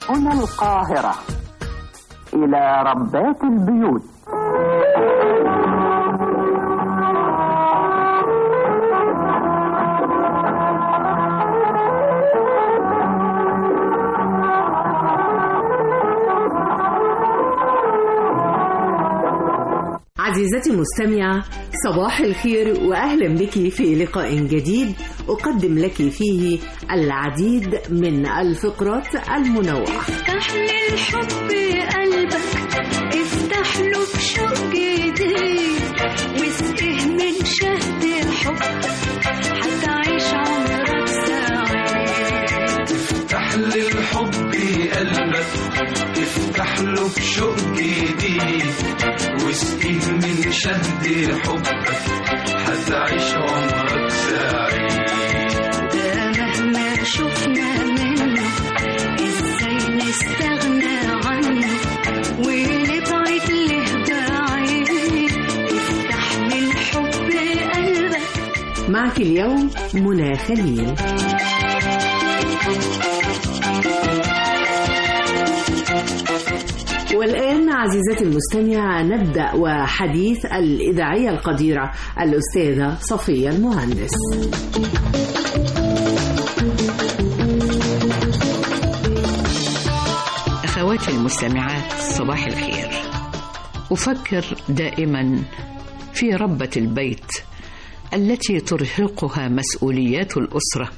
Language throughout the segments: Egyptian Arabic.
هنا القاهرة إلى ربات البيوت عزيزتي المستمعة صباح الخير وأهلا بك في لقاء جديد أقدم لك فيه العديد من الفقرات المنوعة افتح للحب قلبك افتح له بشوق جديد واسقه من شهد حبك هتعيش عمرك سعيد افتح للحب قلبك افتح له بشوق جديد واسقيه من شهد حبك هتعيش عمرك سعيد ده مهما شفنا منه ازاي نستغنى عنه ونبعد له بعيد افتح للحب قلبك معك اليوم منى خليل والآن عزيزتي المستمعة نبدأ وحديث الإذاعية القديرة الأستاذة صفية المهندس أخواتي المستمعات صباح الخير أفكر دائما في ربة البيت التي ترهقها مسؤوليات الأسرة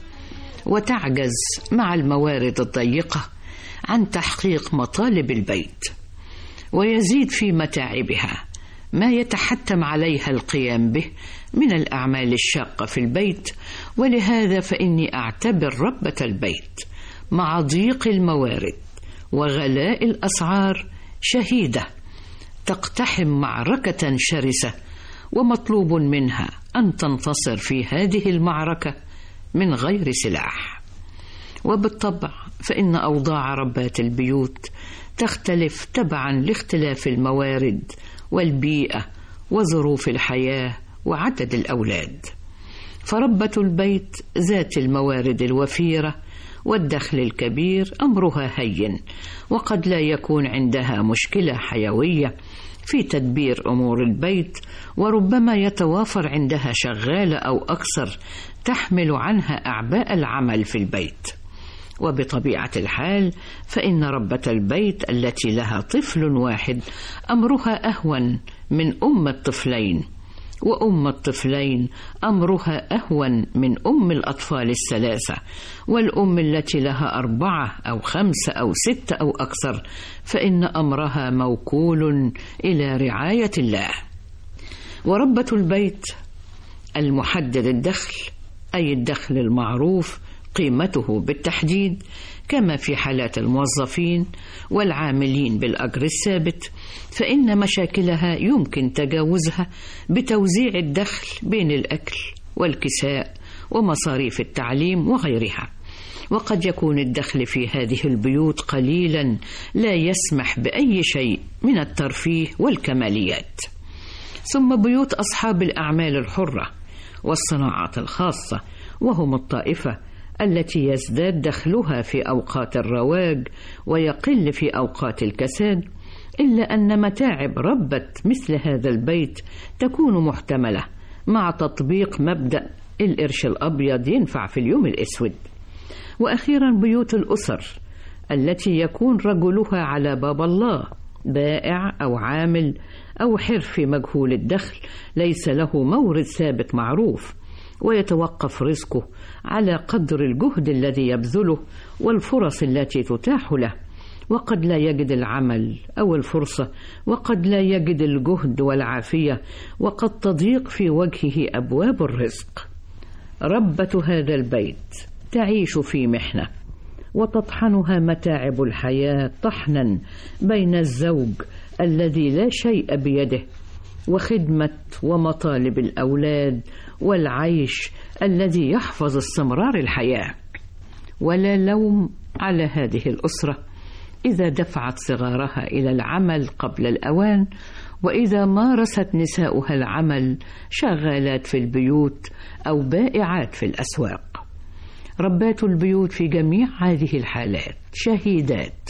وتعجز مع الموارد الضيقة عن تحقيق مطالب البيت ويزيد في متاعبها ما يتحتم عليها القيام به من الأعمال الشاقة في البيت ولهذا فإني أعتبر ربة البيت مع ضيق الموارد وغلاء الأسعار شهيدة تقتحم معركة شرسة ومطلوب منها أن تنتصر في هذه المعركة من غير سلاح وبالطبع فإن أوضاع ربات البيوت تختلف تبعا لاختلاف الموارد والبيئة وظروف الحياة وعدد الأولاد فربة البيت ذات الموارد الوفيرة والدخل الكبير أمرها هين وقد لا يكون عندها مشكلة حيوية في تدبير أمور البيت وربما يتوافر عندها شغالة أو أكثر تحمل عنها أعباء العمل في البيت وبطبيعة الحال فإن ربة البيت التي لها طفل واحد أمرها أهون من أم الطفلين وأم الطفلين أمرها أهون من أم الأطفال الثلاثة والأم التي لها أربعة أو خمسة أو ستة أو أكثر فإن أمرها موكول إلى رعاية الله وربة البيت المحدد الدخل أي الدخل المعروف قيمته بالتحديد كما في حالات الموظفين والعاملين بالأجر الثابت فإن مشاكلها يمكن تجاوزها بتوزيع الدخل بين الأكل والكساء ومصاريف التعليم وغيرها وقد يكون الدخل في هذه البيوت قليلا لا يسمح بأي شيء من الترفيه والكماليات ثم بيوت أصحاب الأعمال الحرة والصناعات الخاصة وهم الطائفة التي يزداد دخلها في أوقات الرواج ويقل في أوقات الكساد إلا أن متاعب ربة مثل هذا البيت تكون محتملة مع تطبيق مبدأ القرش الأبيض ينفع في اليوم الأسود وأخيرا بيوت الأسر التي يكون رجلها على باب الله بائع أو عامل أو حرفي مجهول الدخل ليس له مورد ثابت معروف ويتوقف رزقه على قدر الجهد الذي يبذله والفرص التي تتاح له وقد لا يجد العمل او الفرصه وقد لا يجد الجهد والعافيه وقد تضيق في وجهه ابواب الرزق ربه هذا البيت تعيش في محنه وتطحنها متاعب الحياه طحنا بين الزوج الذي لا شيء بيده وخدمه ومطالب الاولاد والعيش الذي يحفظ استمرار الحياه ولا لوم على هذه الاسره اذا دفعت صغارها الى العمل قبل الاوان واذا مارست نساؤها العمل شغالات في البيوت او بائعات في الاسواق ربات البيوت في جميع هذه الحالات شهيدات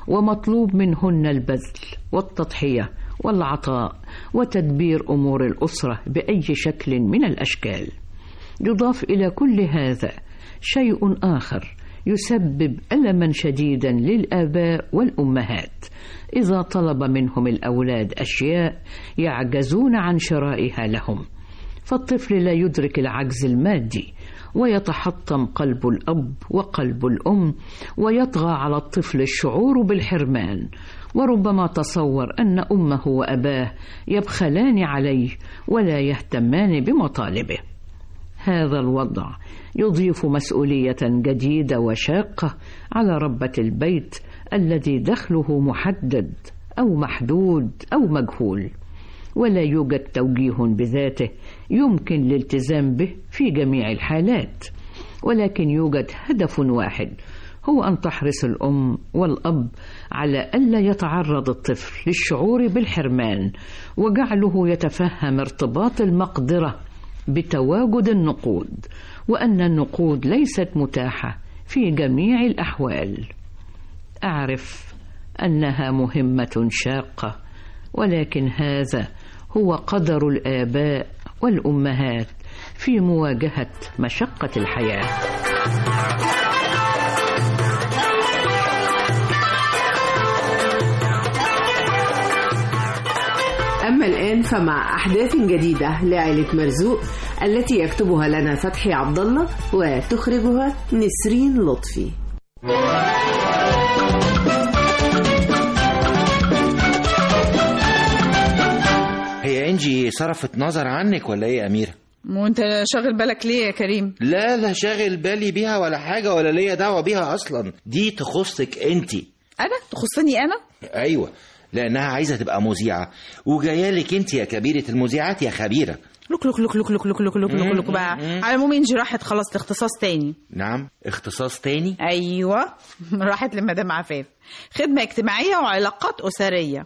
ومطلوب منهن البذل والتضحية والعطاء وتدبير أمور الأسرة بأي شكل من الأشكال يضاف إلى كل هذا شيء آخر يسبب ألما شديدا للآباء والأمهات إذا طلب منهم الأولاد أشياء يعجزون عن شرائها لهم فالطفل لا يدرك العجز المادي ويتحطم قلب الأب وقلب الأم ويطغى على الطفل الشعور بالحرمان وربما تصور أن أمه وأباه يبخلان عليه ولا يهتمان بمطالبه هذا الوضع يضيف مسؤولية جديدة وشاقة على ربة البيت الذي دخله محدد أو محدود أو مجهول ولا يوجد توجيه بذاته يمكن الالتزام به في جميع الحالات ولكن يوجد هدف واحد هو أن تحرص الأم والأب على ألا يتعرض الطفل للشعور بالحرمان وجعله يتفهم ارتباط المقدرة بتواجد النقود وأن النقود ليست متاحة في جميع الأحوال أعرف أنها مهمة شاقة ولكن هذا هو قدر الآباء والأمهات في مواجهة مشقة الحياة أما الآن فمع أحداث جديدة لعائلة مرزوق التي يكتبها لنا فتحي عبد الله وتخرجها نسرين لطفي هي انجي صرفت نظر عنك ولا ايه يا اميره وانت شاغل بالك ليه يا كريم لا لا شاغل بالي بيها ولا حاجه ولا ليا دعوه بيها اصلا دي تخصك انت انا تخصني انا ايوه لانها عايزه تبقى مذيعه وجايه لك انت يا كبيره المذيعات يا خبيره لوك لوك لوك لوك لوك لوك لوك لوك لوك لوك بقى على العموم انجي راحت خلاص لاختصاص تاني نعم اختصاص تاني ايوه راحت لمدام عفاف خدمه اجتماعيه وعلاقات اسريه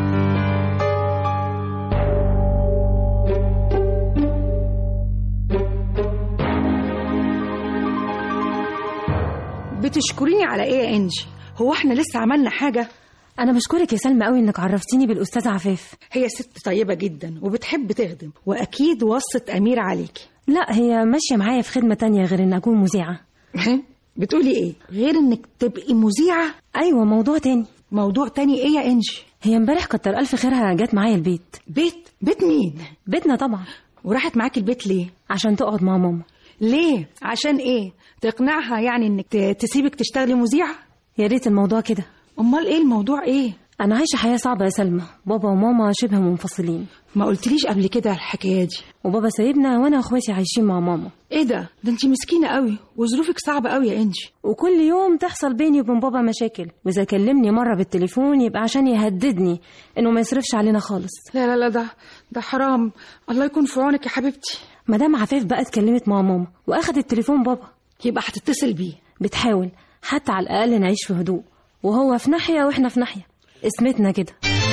بتشكريني على ايه يا انجي هو احنا لسه عملنا حاجه انا بشكرك يا سلمى قوي انك عرفتيني بالاستاذه عفاف هي ست طيبه جدا وبتحب تخدم واكيد وصت امير عليكي لا هي ماشيه معايا في خدمه تانية غير ان اكون مذيعه بتقولي ايه غير انك تبقي مذيعه ايوه موضوع تاني موضوع تاني ايه يا انجي هي امبارح كتر الف خيرها جت معايا البيت بيت بيت مين بيتنا طبعا وراحت معاكي البيت ليه عشان تقعد مع ماما ليه عشان ايه تقنعها يعني انك ت- تسيبك تشتغلي مذيعه يا ريت الموضوع كده امال ايه الموضوع ايه انا عايشه حياه صعبه يا سلمى بابا وماما شبه منفصلين ما قلتليش قبل كده الحكايه دي وبابا سايبنا وانا واخواتي عايشين مع ماما ايه ده ده انت مسكينه قوي وظروفك صعبه قوي يا انجي وكل يوم تحصل بيني وبين بابا مشاكل واذا كلمني مره بالتليفون يبقى عشان يهددني انه ما يصرفش علينا خالص لا لا لا ده ده حرام الله يكون في عونك يا حبيبتي مدام عفاف بقى اتكلمت مع ماما واخدت تليفون بابا يبقى هتتصل بيه بتحاول حتى على الاقل نعيش في هدوء وهو في ناحيه واحنا في ناحيه اسمتنا كده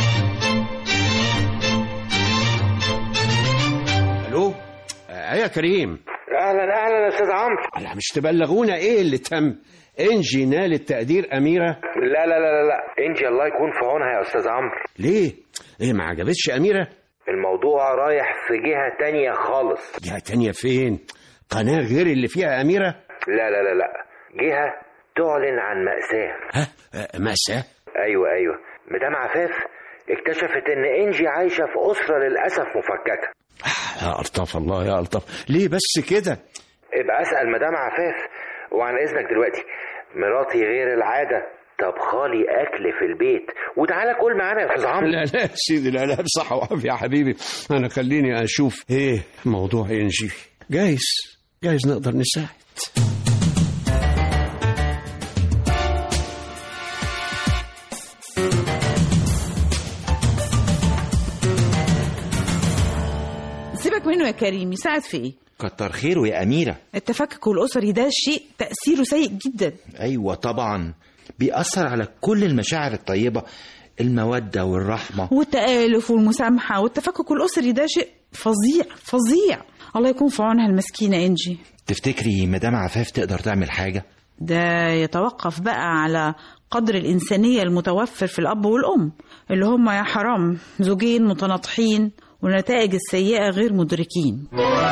الو ايه يا كريم اهلا اهلا يا استاذ عمرو لا مش تبلغونا ايه اللي تم انجي نالت تقدير اميره لا لا لا لا لا انجي الله يكون في عونها يا استاذ عمرو ليه ايه ما عجبتش اميره الموضوع رايح في جهه تانية خالص جهه تانية فين قناه غير اللي فيها اميره لا لا لا لا جهه تعلن عن ماساه ها آه، مأساة ايوه ايوه مدام عفاف اكتشفت ان انجي عايشه في اسره للاسف مفككه يا الطف الله يا الطف ليه بس كده ابقى اسال مدام عفاف وعن اذنك دلوقتي مراتي غير العاده طبخالي اكل في البيت وتعالى كل معانا يا استاذ عمرو لا لا يا سيدي لا لا بصحة وعافية يا حبيبي أنا خليني أشوف إيه موضوع إنجي جايز جايز نقدر نساعد سيبك منه يا كريم يساعد في ايه كتر خيره يا اميره التفكك الاسري ده شيء تاثيره سيء جدا ايوه طبعا بيأثر على كل المشاعر الطيبه الموده والرحمه والتآلف والمسامحة والتفكك الأسري ده شيء فظيع فظيع الله يكون في عونها المسكينة إنجي تفتكري مدام عفاف تقدر تعمل حاجه ده يتوقف بقى على قدر الإنسانية المتوفر في الأب والأم اللي هم يا حرام زوجين متناطحين والنتائج السيئة غير مدركين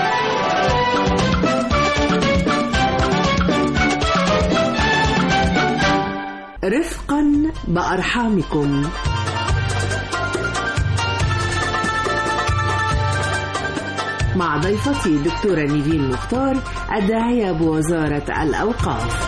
رفقا بأرحامكم مع ضيفتي دكتورة نيفين مختار الداعية بوزارة الأوقاف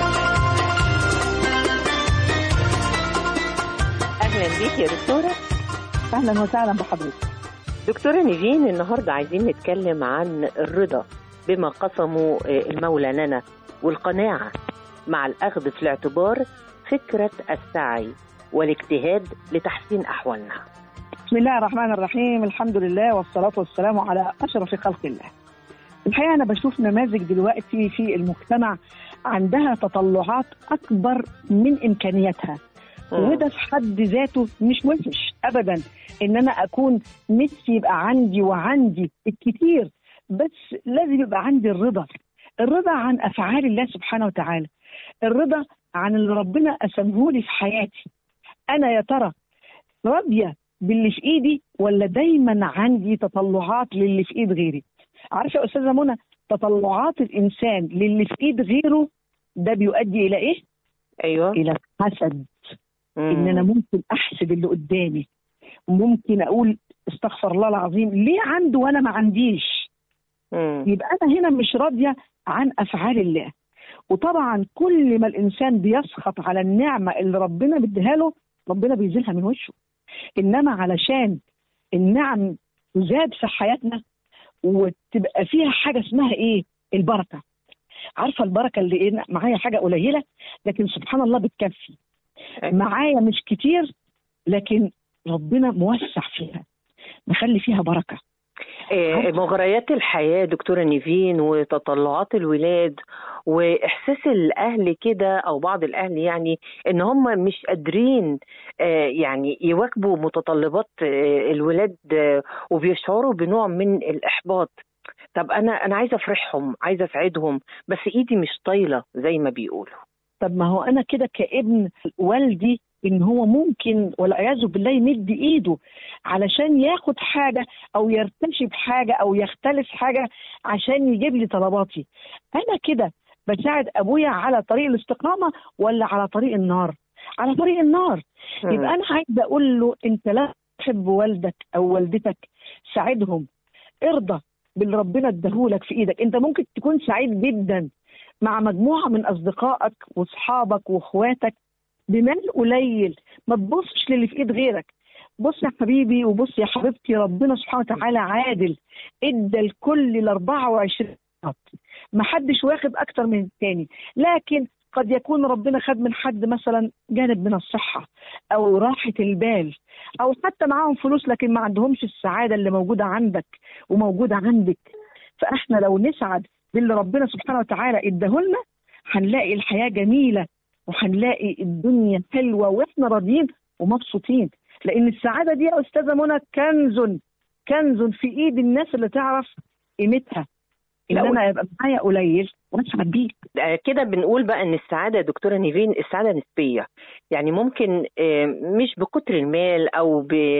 اهلا بيك يا دكتوره اهلا وسهلا بحضرتك دكتوره نيفين النهارده عايزين نتكلم عن الرضا بما قسمه آه، المولى لنا والقناعه مع الاخذ في الاعتبار فكره السعي والاجتهاد لتحسين احوالنا بسم الله الرحمن الرحيم الحمد لله والصلاة والسلام على أشرف خلق الله الحقيقة أنا بشوف نماذج دلوقتي في المجتمع عندها تطلعات أكبر من إمكانياتها وده في حد ذاته مش وحش أبدا إن أنا أكون نفسي يبقى عندي وعندي الكتير بس لازم يبقى عندي الرضا الرضا عن أفعال الله سبحانه وتعالى الرضا عن اللي ربنا قسمه لي في حياتي أنا يا ترى راضية باللي في ايدي ولا دايما عندي تطلعات للي في ايد غيري عارفه يا استاذه منى تطلعات الانسان للي في ايد غيره ده بيؤدي الى ايه ايوه الى الحسد ان انا ممكن احسد اللي قدامي ممكن اقول استغفر الله العظيم ليه عنده وانا ما عنديش يبقى انا هنا مش راضيه عن افعال الله وطبعا كل ما الانسان بيسخط على النعمه اللي ربنا مديها له ربنا بيزيلها من وشه انما علشان النعم تزاد في حياتنا وتبقى فيها حاجه اسمها ايه؟ البركه. عارفه البركه اللي إيه؟ معايا حاجه قليله لكن سبحان الله بتكفي. معايا مش كتير لكن ربنا موسع فيها مخلي فيها بركه. آه، مغريات الحياة دكتورة نيفين وتطلعات الولاد وإحساس الأهل كده أو بعض الأهل يعني إن هم مش قادرين آه، يعني يواكبوا متطلبات آه، الولاد آه، وبيشعروا بنوع من الإحباط طب أنا أنا عايزة أفرحهم عايزة أسعدهم بس إيدي مش طايلة زي ما بيقولوا طب ما هو انا كده كابن والدي ان هو ممكن والعياذ بالله يمد ايده علشان ياخد حاجه او يرتشي بحاجه او يختلف حاجه عشان يجيب لي طلباتي انا كده بساعد ابويا على طريق الاستقامه ولا على طريق النار على طريق النار مم. يبقى انا عايزه اقول له انت لا تحب والدك او والدتك ساعدهم ارضى باللي ربنا اداهولك في ايدك انت ممكن تكون سعيد جدا مع مجموعه من اصدقائك واصحابك واخواتك بمال قليل ما تبصش للي في ايد غيرك بص يا حبيبي وبص يا حبيبتي ربنا سبحانه وتعالى عادل ادى الكل ال 24 قط. ما حدش واخد اكتر من التاني لكن قد يكون ربنا خد من حد مثلا جانب من الصحه او راحه البال او حتى معاهم فلوس لكن ما عندهمش السعاده اللي موجوده عندك وموجوده عندك فاحنا لو نسعد باللي ربنا سبحانه وتعالى اداهولنا هنلاقي الحياه جميله وهنلاقي الدنيا حلوه واحنا راضيين ومبسوطين لان السعاده دي يا استاذه منى كنز كنز في ايد الناس اللي تعرف قيمتها ان لا، انا يبقى معايا قليل واسعد بيه آه، كده بنقول بقى ان السعاده يا دكتوره نيفين السعاده نسبيه يعني ممكن آه، مش بكتر المال او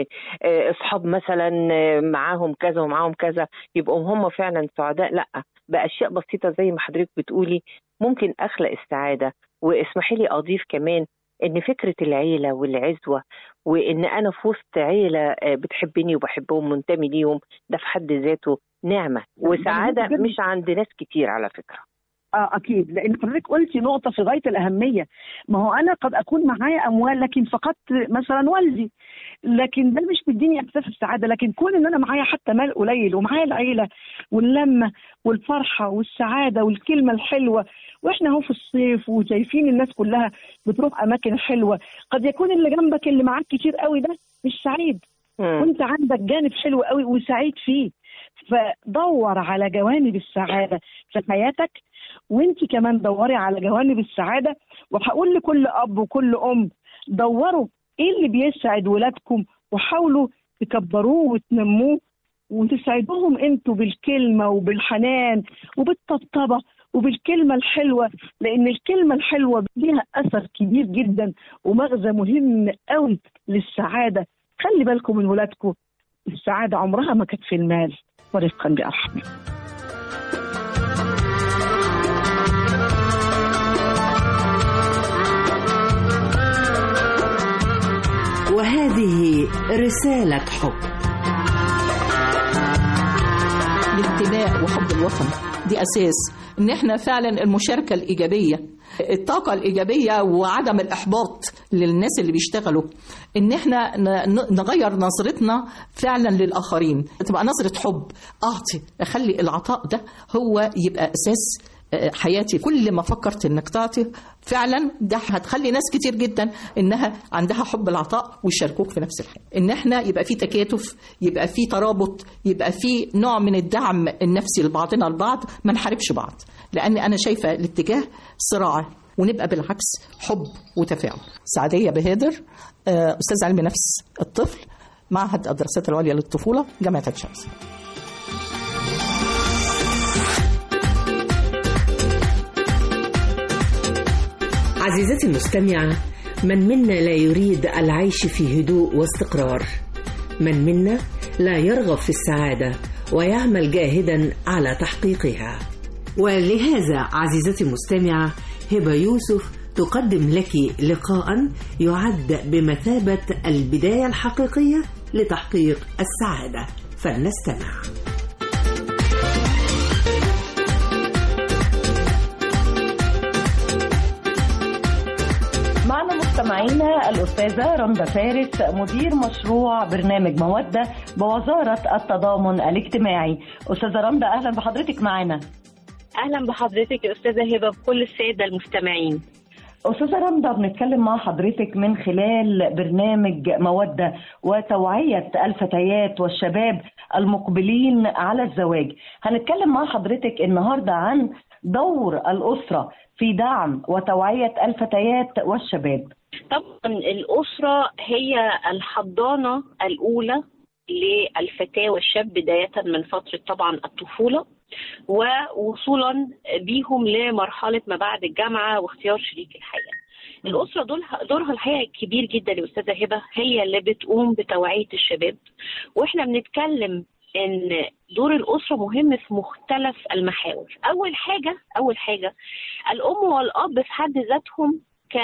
باصحاب مثلا آه، معاهم كذا ومعاهم كذا يبقوا هم فعلا سعداء لا باشياء بسيطه زي ما حضرتك بتقولي ممكن اخلق السعاده واسمحي لي اضيف كمان ان فكره العيله والعزوه وان انا في وسط عيله آه، بتحبني وبحبهم منتمي ليهم ده في حد ذاته نعمه وسعاده جدا. مش عند ناس كتير على فكره اه اكيد لان حضرتك قلتي نقطه في غايه الاهميه ما هو انا قد اكون معايا اموال لكن فقدت مثلا والدي لكن ده مش بيديني احساس السعاده لكن كون ان انا معايا حتى مال قليل ومعايا العيله واللمه والفرحه والسعاده والكلمه الحلوه واحنا اهو في الصيف وشايفين الناس كلها بتروح اماكن حلوه قد يكون اللي جنبك اللي معاك كتير قوي ده مش سعيد وانت عندك جانب حلو قوي وسعيد فيه فدور على جوانب السعاده في حياتك وانت كمان دوري على جوانب السعاده وهقول لكل اب وكل ام دوروا ايه اللي بيسعد ولادكم وحاولوا تكبروه وتنموه وتسعدوهم انتوا بالكلمه وبالحنان وبالطبطبه وبالكلمة الحلوة لأن الكلمة الحلوة ليها أثر كبير جدا ومغزى مهم قوي للسعادة خلي بالكم من ولادكم السعادة عمرها ما كانت في المال ورفقا بأرحمه وهذه رسالة حب الانتماء وحب الوطن دي اساس ان احنا فعلا المشاركه الايجابيه الطاقه الايجابيه وعدم الاحباط للناس اللي بيشتغلوا ان احنا ن- نغير نظرتنا فعلا للاخرين تبقى نظره حب اعطي اخلي العطاء ده هو يبقى اساس آه، حياتي كل ما فكرت انك تعطي فعلا ده هتخلي ناس كتير جدا انها عندها حب العطاء ويشاركوك في نفس الحاجه ان احنا يبقى في تكاتف يبقى في ترابط يبقى في نوع من الدعم النفسي لبعضنا البعض ما نحاربش بعض لان انا شايفه الاتجاه صراع ونبقى بالعكس حب وتفاعل سعديه بهادر آه، استاذ علم نفس الطفل معهد الدراسات العليا للطفوله جامعه عين شمس عزيزتي المستمعة من منا لا يريد العيش في هدوء واستقرار من منا لا يرغب في السعادة ويعمل جاهدا على تحقيقها ولهذا عزيزتي المستمعة هبة يوسف تقدم لك لقاء يعد بمثابة البداية الحقيقية لتحقيق السعادة فلنستمع معنا مستمعينا الأستاذة رندا فارس مدير مشروع برنامج مودة بوزارة التضامن الاجتماعي أستاذة رندا أهلا بحضرتك معنا اهلا بحضرتك يا استاذه هبه بكل الساده المستمعين أستاذة رندا بنتكلم مع حضرتك من خلال برنامج مودة وتوعية الفتيات والشباب المقبلين على الزواج هنتكلم مع حضرتك النهاردة عن دور الأسرة في دعم وتوعية الفتيات والشباب طبعا الاسره هي الحضانه الاولى للفتاه والشاب بدايه من فتره طبعا الطفوله ووصولا بيهم لمرحله ما بعد الجامعه واختيار شريك الحياه. الاسره دورها دورها الحقيقه كبير جدا يا استاذه هبه هي اللي بتقوم بتوعيه الشباب واحنا بنتكلم ان دور الاسره مهم في مختلف المحاور. اول حاجه اول حاجه الام والاب في حد ذاتهم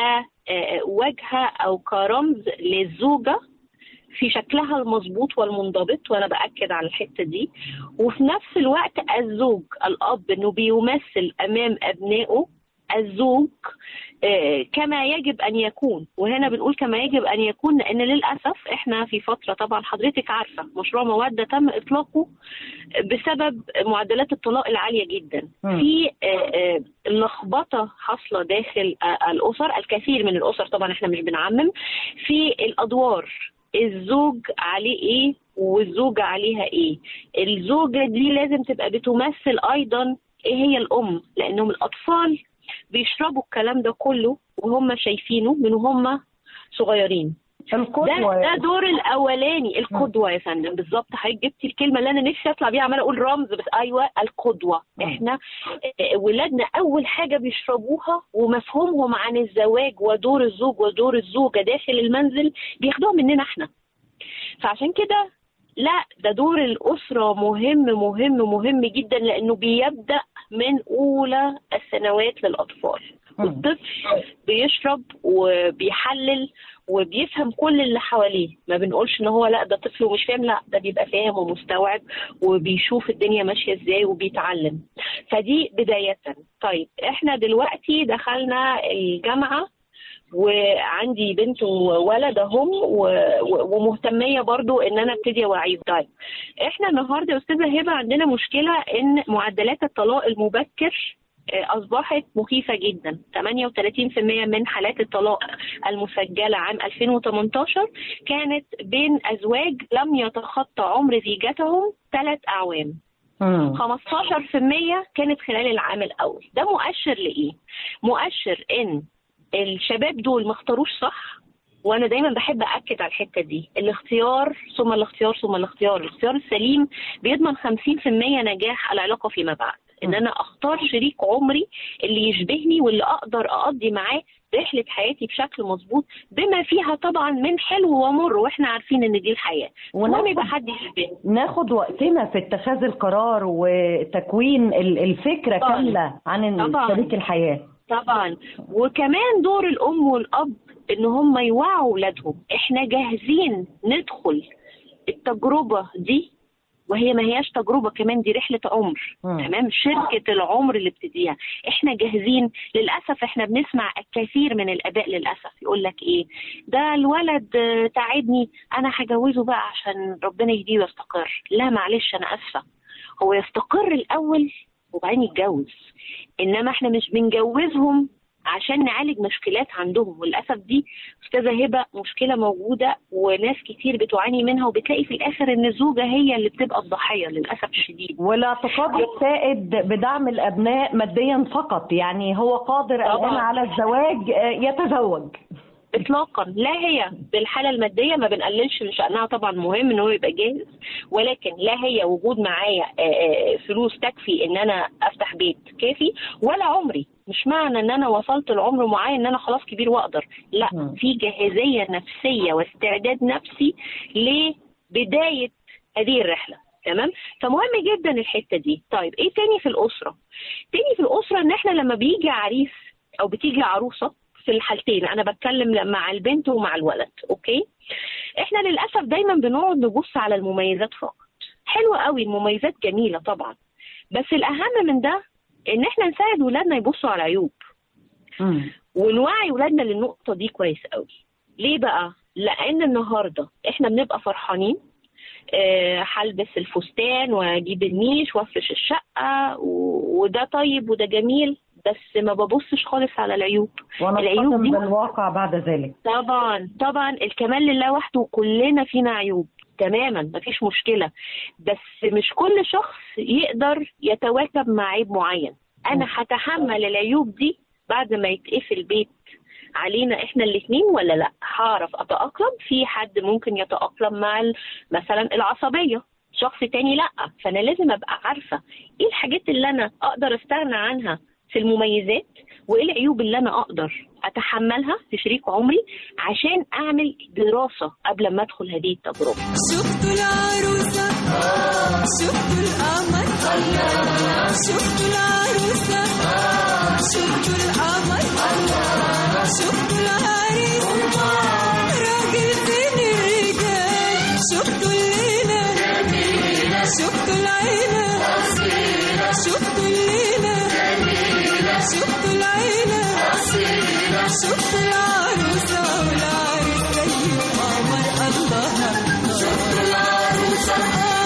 كواجهه او كرمز للزوجه في شكلها المظبوط والمنضبط وانا باكد على الحته دي وفي نفس الوقت الزوج الاب انه بيمثل امام ابنائه الزوج آه، كما يجب ان يكون وهنا بنقول كما يجب ان يكون لان للاسف احنا في فتره طبعا حضرتك عارفه مشروع موده تم اطلاقه بسبب معدلات الطلاق العاليه جدا مم. في آه، آه، لخبطه حاصله داخل آه، الاسر الكثير من الاسر طبعا احنا مش بنعمم في الادوار الزوج عليه ايه والزوجه عليها ايه الزوجه دي لازم تبقى بتمثل ايضا ايه هي الام لانهم الاطفال بيشربوا الكلام ده كله وهم شايفينه من وهم صغيرين القدوة ده, يا ده دور الاولاني القدوه يا فندم بالظبط حضرتك جبتي الكلمه اللي انا نفسي اطلع بيها عماله اقول رمز بس ايوه القدوه احنا آه، ولادنا اول حاجه بيشربوها ومفهومهم عن الزواج ودور الزوج ودور الزوجه داخل المنزل بياخدوها مننا احنا فعشان كده لا ده دور الأسرة مهم مهم مهم جدا لأنه بيبدأ من أولى السنوات للأطفال الطفل بيشرب وبيحلل وبيفهم كل اللي حواليه ما بنقولش ان هو لا ده طفل ومش فاهم لا ده بيبقى فاهم ومستوعب وبيشوف الدنيا ماشيه ازاي وبيتعلم فدي بدايه طيب احنا دلوقتي دخلنا الجامعه وعندي بنت وولد اهم و- و- ومهتميه برضو ان انا ابتدي اوعيهم طيب احنا النهارده يا استاذه هبه عندنا مشكله ان معدلات الطلاق المبكر آه، اصبحت مخيفه جدا 38% من حالات الطلاق المسجله عام 2018 كانت بين ازواج لم يتخطى عمر زيجتهم ثلاث اعوام 15% كانت خلال العام الاول ده مؤشر لايه مؤشر ان الشباب دول ما اختاروش صح وانا دايما بحب اكد على الحته دي الاختيار ثم الاختيار ثم الاختيار الاختيار السليم بيضمن 50% نجاح العلاقه فيما بعد ان انا اختار شريك عمري اللي يشبهني واللي اقدر اقضي معاه رحله حياتي بشكل مظبوط بما فيها طبعا من حلو ومر واحنا عارفين ان دي الحياه المهم يبقى حد يشبهني ناخد وقتنا في اتخاذ القرار وتكوين ال- الفكرة طبعاً. كاملة عن طبعاً. شريك الحياة طبعا وكمان دور الام والاب ان هم يوعوا اولادهم احنا جاهزين ندخل التجربه دي وهي ما هياش تجربه كمان دي رحله عمر مم. تمام شركه العمر اللي ابتديها احنا جاهزين للاسف احنا بنسمع الكثير من الاباء للاسف يقول لك ايه ده الولد آه، تعبني انا هجوزه بقى عشان ربنا يهديه ويستقر لا معلش انا اسفه هو يستقر الاول وبعدين يتجوز انما احنا مش بنجوزهم عشان نعالج مشكلات عندهم وللاسف دي استاذه هبه مشكله موجوده وناس كتير بتعاني منها وبتلاقي في الاخر ان الزوجه هي اللي بتبقى الضحيه للاسف الشديد والاعتقاد السائد بدعم الأبناء ماديا فقط يعني هو قادر الآن على الزواج آه، يتزوج اطلاقا لا هي بالحاله الماديه ما بنقللش من شانها طبعا مهم ان هو يبقى جاهز ولكن لا هي وجود معايا آه، آه، فلوس تكفي ان انا افتح بيت كافي ولا عمري مش معنى ان انا وصلت لعمر معين ان انا خلاص كبير واقدر لا في جاهزيه نفسيه واستعداد نفسي لبدايه هذه الرحله تمام فمهم جدا الحته دي طيب ايه تاني في الاسره تاني في الاسره ان احنا لما بيجي عريس او بتيجي عروسه في الحالتين انا بتكلم مع البنت ومع الولد اوكي احنا للاسف دايما بنقعد نبص على المميزات فقط حلوه قوي المميزات جميله طبعا بس الاهم من ده ان احنا نساعد ولادنا يبصوا على العيوب ونوعي ولادنا للنقطه دي كويس قوي ليه بقى لان النهارده احنا بنبقى فرحانين آه، هلبس الفستان واجيب النيش وافرش الشقه و- وده طيب وده جميل بس ما ببصش خالص على العيوب ونصطدم بالواقع بعد ذلك طبعا طبعا الكمال لله وحده وكلنا فينا عيوب تماما مفيش مشكله بس مش كل شخص يقدر يتواكب مع عيب معين انا هتحمل العيوب دي بعد ما يتقفل بيت علينا احنا الاثنين ولا لا هعرف اتاقلم في حد ممكن يتاقلم مع ال- مثلا العصبيه شخص تاني لا فانا لازم ابقى عارفه ايه الحاجات اللي انا اقدر استغنى عنها في المميزات وايه العيوب اللي انا اقدر اتحملها في شريك عمري عشان اعمل دراسه قبل ما ادخل هذه التجربه شفتوا العروسة شفتوا القمر شفتوا العروسة شفتوا القمر شفتوا العريس راجل فين الرجال شفتوا الليلة شفتوا العيلة شفتوا الليلة شفتوا العيلة شفتوا العروسة والعريس زي القمر الله شفتوا العروسة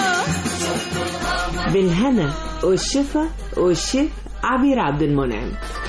بالهنا والشفا والشيف عبير عبد المنعم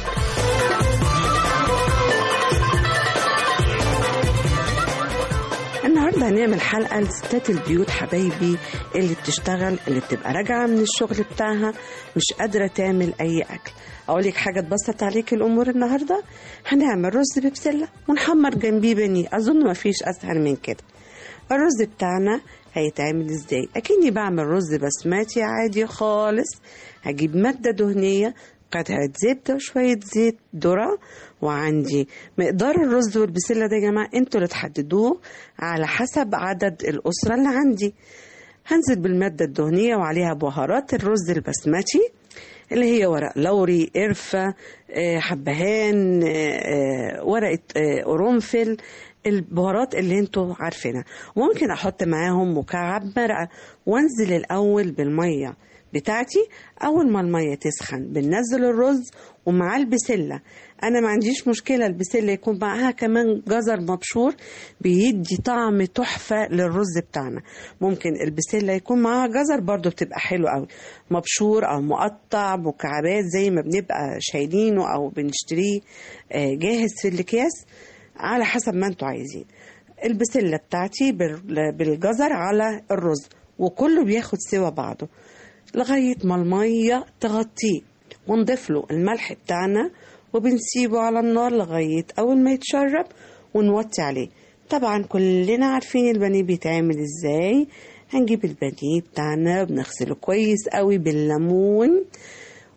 النهارده هنعمل حلقه لستات البيوت حبايبي اللي بتشتغل اللي بتبقى راجعه من الشغل بتاعها مش قادره تعمل اي اكل اقول لك حاجه تبسط عليك الامور النهارده هنعمل رز ببسله ونحمر جنبيه بني اظن ما فيش اسهل من كده الرز بتاعنا هيتعمل ازاي اكني بعمل رز بسماتي عادي خالص هجيب ماده دهنيه قطعة زبدة وشوية زيت ذرة وعندي مقدار الرز والبسلة ده يا جماعة انتوا اللي تحددوه على حسب عدد الأسرة اللي عندي هنزل بالمادة الدهنية وعليها بهارات الرز البسمتي اللي هي ورق لوري قرفة آه، حبهان آه، آه، ورقة آه، قرنفل البهارات اللي انتوا عارفينها وممكن احط معاهم مكعب مرقة وانزل الاول بالمية بتاعتي اول ما المية تسخن بننزل الرز ومعاه البسلة انا ما عنديش مشكلة البسلة يكون معاها كمان جزر مبشور بيدي طعم تحفة للرز بتاعنا ممكن البسلة يكون معاها جزر برضو بتبقى حلو قوي مبشور او مقطع مكعبات زي ما بنبقى شايلينه او بنشتريه آه، جاهز في الاكياس على حسب ما انتوا عايزين البسلة بتاعتي بال- بالجزر على الرز وكله بياخد سوا بعضه لغاية ما المية تغطيه ونضيف له الملح بتاعنا وبنسيبه على النار لغاية أول ما يتشرب ونوطي عليه طبعا كلنا عارفين البانيه بيتعمل ازاي هنجيب البانيه بتاعنا بنغسله كويس قوي بالليمون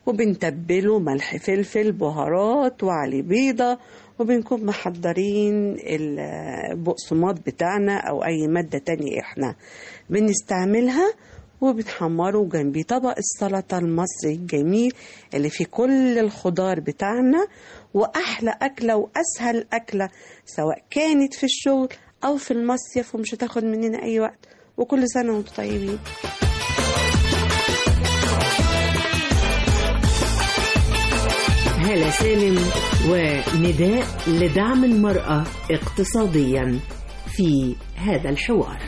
وبنتبله ملح فلفل بهارات وعلي بيضة وبنكون محضرين البقسماط بتاعنا أو أي مادة تانية إحنا بنستعملها وبنحمره جنبيه طبق السلطة المصري الجميل اللي فيه كل الخضار بتاعنا وأحلى أكلة وأسهل أكلة سواء كانت في الشغل أو في المصيف ومش هتاخد مننا أي وقت وكل سنة وانتم طيبين هالة سالم ونداء لدعم المرأة اقتصاديا في هذا الحوار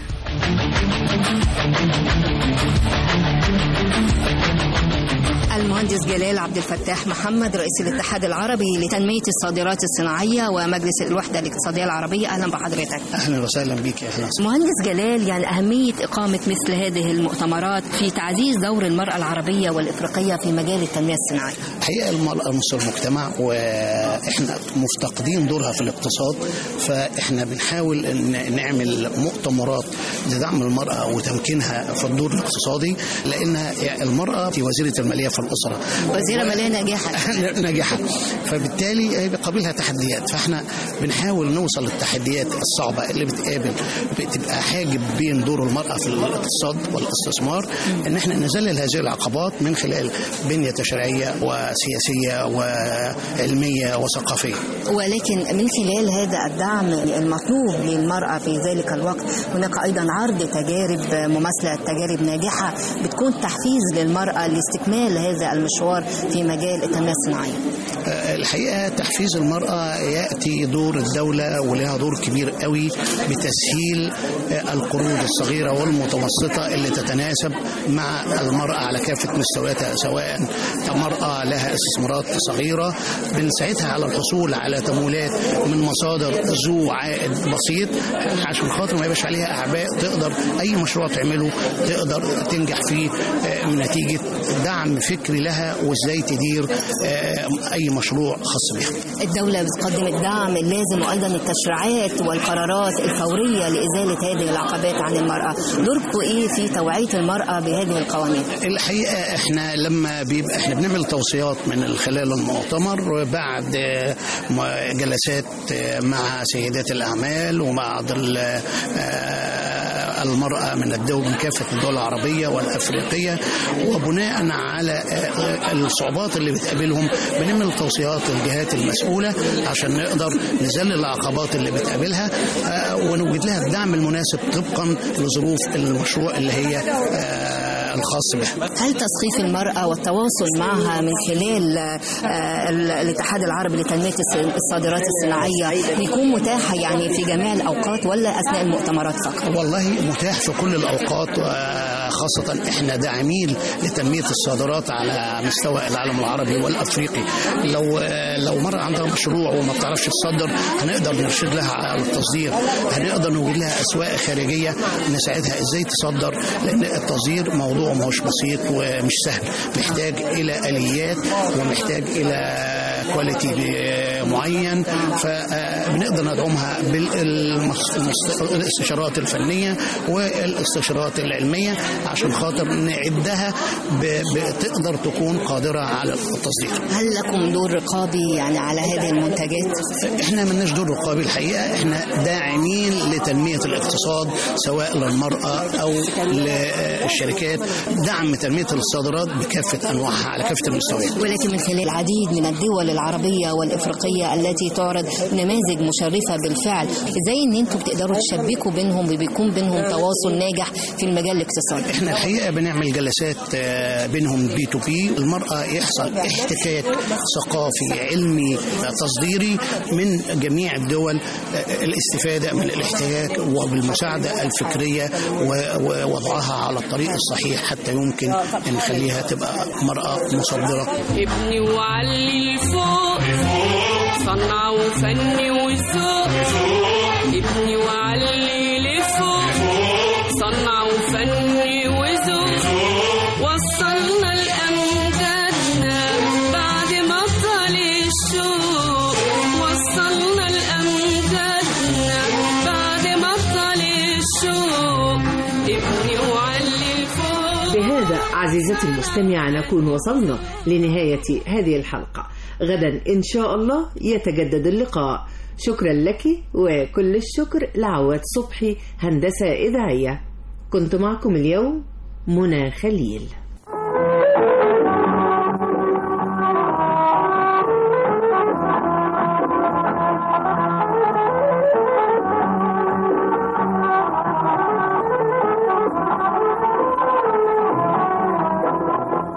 المهندس جلال عبد الفتاح محمد رئيس الاتحاد العربي لتنمية الصادرات الصناعية ومجلس الوحدة الاقتصادية العربية أهلا بحضرتك اهلا وسهلا بك يا اهلا مهندس جلال يعني أهمية إقامة مثل هذه المؤتمرات في تعزيز دور المرأة العربية والإفريقية في مجال التنمية الصناعية الحقيقه المراه نص المجتمع واحنا مفتقدين دورها في الاقتصاد فاحنا بنحاول ان نعمل مؤتمرات لدعم المراه وتمكينها في الدور الاقتصادي لانها المراه في وزيره الماليه في الاسره وزيرة مالية ناجحة ناجحه فبالتالي بيقابلها تحديات فاحنا بنحاول نوصل للتحديات الصعبه اللي بتقابل بتبقى حاجب بين دور المراه في الاقتصاد والاستثمار ان احنا نذلل هذه العقبات من خلال بنيه تشريعيه وسياسيه وعلميه وثقافيه ولكن من خلال هذا الدعم المطلوب للمرأة في ذلك الوقت هناك أيضا عرض تجارب مماثلة تجارب ناجحة بتكون تحفيز للمرأة لاستكمال هذا المشوار في مجال التنمية الصناعية الحقيقه تحفيز المراه ياتي دور الدوله ولها دور كبير قوي بتسهيل القروض الصغيره والمتوسطه اللي تتناسب مع المراه على كافه مستوياتها سواء مراه لها استثمارات صغيره بنساعدها على الحصول على تمويلات من مصادر ذو عائد بسيط عشان خاطر ما يبقاش عليها اعباء تقدر اي مشروع تعمله تقدر تنجح فيه من نتيجه دعم فكري لها وازاي تدير اي مشروع خاص بها الدولة بتقدم الدعم اللازم وأيضا التشريعات والقرارات الفورية لإزالة هذه العقبات عن المرأة دوركم إيه في توعية المرأة بهذه القوانين؟ الحقيقه احنا لما بيبقى احنا بنعمل توصيات من خلال المؤتمر بعد جلسات مع سيدات الاعمال وبعض المرأة من الدول من كافة الدول العربية والأفريقية وبناء على الصعوبات اللي بتقابلهم بنعمل توصيات للجهات المسؤولة عشان نقدر نذلل العقبات اللي بتقابلها ونوجد لها الدعم المناسب طبقا لظروف المشروع اللي هي الخاص بها هل تثقيف المرأة والتواصل معها من خلال الاتحاد العربي لتنمية الصادرات الصناعية بيكون متاح يعني في جميع الأوقات ولا أثناء المؤتمرات فقط؟ والله متاح في كل الأوقات خاصة احنا داعمين لتنمية الصادرات على مستوى العالم العربي والافريقي لو لو مرة عندها مشروع وما بتعرفش تصدر هنقدر نرشد لها على التصدير هنقدر نوجد لها اسواق خارجية نساعدها ازاي تصدر لان التصدير موضوع مش بسيط ومش سهل محتاج الى اليات ومحتاج الى كواليتي معين فبنقدر ندعمها بالاستشارات الفنية والاستشارات العلمية عشان خاطر نعدها بتقدر تكون قادرة على التصدير هل لكم دور رقابي يعني على هذه المنتجات؟ احنا ملناش دور رقابي الحقيقة احنا داعمين لتنمية الاقتصاد سواء للمرأة او للشركات دعم تنمية الصادرات بكافة انواعها على كافة المستويات ولكن من خلال العديد من الدول العربية والإفريقية التي تعرض نماذج مشرفة بالفعل ازاي ان انتم بتقدروا تشبكوا بينهم وبيكون بينهم تواصل ناجح في المجال الاقتصادي احنا الحقيقه بنعمل جلسات بينهم بي تو بي المراه يحصل احتكاك ثقافي علمي تصديري من جميع الدول الاستفاده من الاحتكاك وبالمساعده الفكريه ووضعها على الطريق الصحيح حتى يمكن ان نخليها تبقى مراه مصدره ابني وعلي الفوق صنع وفني وذوق ابني وعلي لفوق صنع وفني وذوق وصلنا لأمجادنا بعد ما طال الشوق وصلنا لأمجادنا بعد ما طال الشوق ابني وعلي الفوق بهذا عزيزتي المستمعة نكون وصلنا لنهاية هذه الحلقة غدا إن شاء الله يتجدد اللقاء شكرا لك وكل الشكر لعواد صبحي هندسة إذاعية كنت معكم اليوم منى خليل